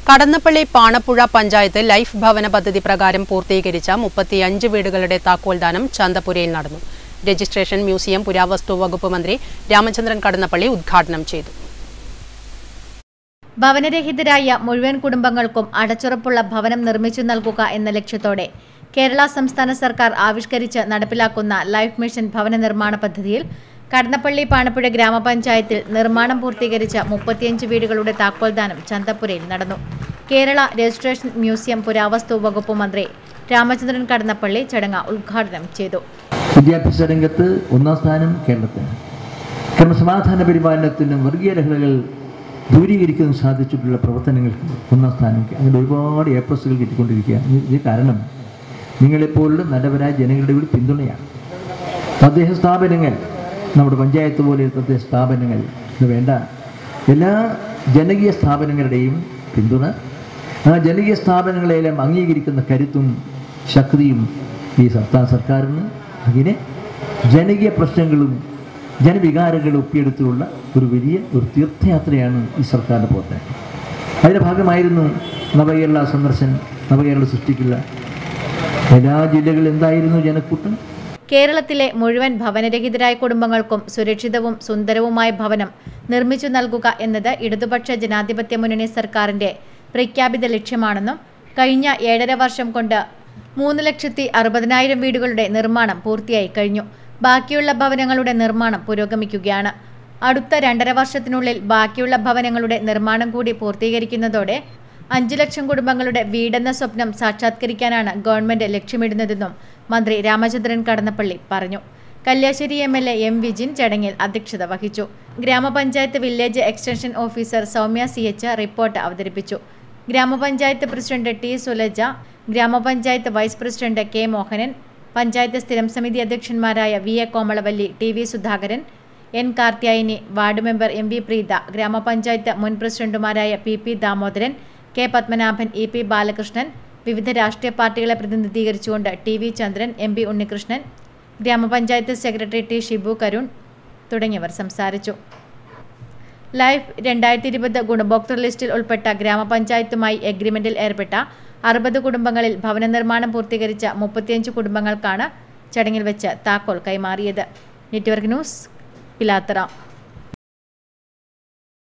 Kadannappally Panapuzha panchayat life ഭവന പദ്ധതി പ്രകാരം പൂർത്തീകരിച്ച മുപ്പത്തിയഞ്ച് വീടുകളുടെ താക്കോൽദാനം ചന്തപുരയിൽ നടന്നു രജിസ്ട്രേഷൻ മ്യൂസിയം പുരാവസ്തു വകുപ്പ് മന്ത്രി രാമചന്ദ്രൻ കടന്നപ്പള്ളി ഉദ്ഘാടനം ചെയ്തു ഭവനരഹിതരായ മുഴുവൻ കുടുംബങ്ങൾക്കും അടച്ചുറപ്പുള്ള ഭവനം നിർമ്മിച്ചു നൽകുക എന്ന ലക്ഷ്യത്തോടെ കേരള സംസ്ഥാന സർക്കാർ ആവിഷ്കരിച്ച് നടപ്പിലാക്കുന്ന ലൈഫ് മിഷൻ ഭവന നിർമ്മാണ പദ്ധതിയിൽ കടന്നപ്പള്ളി പാണപ്പുഴ ഗ്രാമപഞ്ചായത്തിൽ നിർമ്മാണം പൂർത്തീകരിച്ച മുപ്പത്തിയഞ്ച് വീടുകളുടെ താക്കോൽദാനം ചന്തപ്പുരയിൽ നടന്നു കേരള രജിസ്ട്രേഷൻ മ്യൂസിയം പുരാവസ്തു വകുപ്പ് മന്ത്രി രാമചന്ദ്രൻ കടന്നപ്പള്ളി ചടങ്ങ് ഉദ്ഘാടനം ചെയ്തു വിദ്യാഭ്യാസ രംഗത്ത് ഒന്നാം സ്ഥാനം കേരളത്തിന് ക്രമസമാധാന പരിപാലനത്തിനും വർഗീയ ലഹളകൾ ദൂരീകരിക്കുന്നതിനും സാധിച്ചിട്ടുള്ള പ്രവർത്തനങ്ങൾക്ക് ഒന്നാം സ്ഥാനം അങ്ങനെ ഒരുപാട് എ പ്ലസുകൾ കിട്ടിക്കൊണ്ടിരിക്കുകയാണ് ഇത് ഇത് കാരണം നിങ്ങളെപ്പോലുള്ള നല്ലവരായ ജനങ്ങളുടെ ഒരു പിന്തുണയാണ് തദ്ദേശ സ്ഥാപനങ്ങൾ നമ്മുടെ പഞ്ചായത്ത് പോലെ തദ്ദേശ സ്ഥാപനങ്ങൾ എന്ന് വേണ്ട എല്ലാ ജനകീയ സ്ഥാപനങ്ങളുടെയും പിന്തുണ ആ ജനകീയ സ്ഥാപനങ്ങളെല്ലാം അംഗീകരിക്കുന്ന കരുത്തും ശക്തിയും ഈ സംസ്ഥാന സർക്കാരിന് അങ്ങനെ ജനകീയ പ്രശ്നങ്ങളും ജനവികാരങ്ങളും ഒപ്പിയെടുത്തുള്ള ഒരു വലിയ ഒരു തീർത്ഥയാത്രയാണ് ഈ സർക്കാരിൻ്റെ പ്രവർത്തനം അതിൻ്റെ ഭാഗമായിരുന്നു നവകേരള സന്ദർശൻ നവകേരള സൃഷ്ടിക്കുള്ള എല്ലാ ജില്ലകളിൽ എന്തായിരുന്നു ജനക്കൂട്ടം കേരളത്തിലെ മുഴുവൻ ഭവനരഹിതരായ കുടുംബങ്ങൾക്കും സുരക്ഷിതവും സുന്ദരവുമായ ഭവനം നിർമ്മിച്ചു നൽകുക എന്നത് ഇടതുപക്ഷ ജനാധിപത്യ മുന്നണി സർക്കാരിന്റെ പ്രഖ്യാപിത ലക്ഷ്യമാണെന്നും കഴിഞ്ഞ ഏഴര വർഷം കൊണ്ട് മൂന്ന് ലക്ഷത്തി അറുപതിനായിരം വീടുകളുടെ നിർമ്മാണം പൂർത്തിയായി കഴിഞ്ഞു ബാക്കിയുള്ള ഭവനങ്ങളുടെ നിർമ്മാണം പുരോഗമിക്കുകയാണ് അടുത്ത രണ്ടര വർഷത്തിനുള്ളിൽ ബാക്കിയുള്ള ഭവനങ്ങളുടെ നിർമ്മാണം കൂടി പൂർത്തീകരിക്കുന്നതോടെ അഞ്ചു ലക്ഷം കുടുംബങ്ങളുടെ വീടെന്ന സ്വപ്നം സാക്ഷാത്കരിക്കാനാണ് ഗവൺമെന്റ് ലക്ഷ്യമിടുന്നതെന്നും മന്ത്രി രാമചന്ദ്രൻ കടന്നപ്പള്ളി പറഞ്ഞു Kalliasseri M L A M Vijin ചടങ്ങിൽ അധ്യക്ഷത വഹിച്ചു ഗ്രാമപഞ്ചായത്ത് village extension officer Soumya C H report അവതരിപ്പിച്ചു ഗ്രാമപഞ്ചായത്ത് പ്രസിഡന്റ് ടി സുലജ ഗ്രാമപഞ്ചായത്ത് vice president K Mohanan panchayat സ്ഥിരം സമിതി അധ്യക്ഷന്മാരായ V A Komalavalli T V Sudhakaran N Karthyayani ward member M V Preetha ഗ്രാമപഞ്ചായത്ത് മുൻ പ്രസിഡന്റുമാരായ P P Damodaran K Padmanabhan E P Balakrishnan വിവിധ രാഷ്ട്രീയ പാർട്ടികളെ പ്രതിനിധീകരിച്ചുകൊണ്ട് T V Chandran M P Unnikrishnan ഗ്രാമപഞ്ചായത്ത് സെക്രട്ടറി ടി ഷിബു കരുൺ തുടങ്ങിയവർ സംസാരിച്ചു ലൈഫ് രണ്ടായിരത്തി ഇരുപത് ഗുണഭോക്തൃ ലിസ്റ്റിൽ ഉൾപ്പെട്ട ഗ്രാമപഞ്ചായത്തുമായി എഗ്രിമെന്റിൽ ഏർപ്പെട്ട അറുപത് കുടുംബങ്ങളിൽ ഭവന നിർമ്മാണം പൂർത്തീകരിച്ച മുപ്പത്തിയഞ്ച് കുടുംബങ്ങൾക്കാണ് ചടങ്ങിൽ വെച്ച് താക്കോൽ കൈമാറിയത് നെറ്റ്വർക്ക് ന്യൂസ് പിലാത്തറ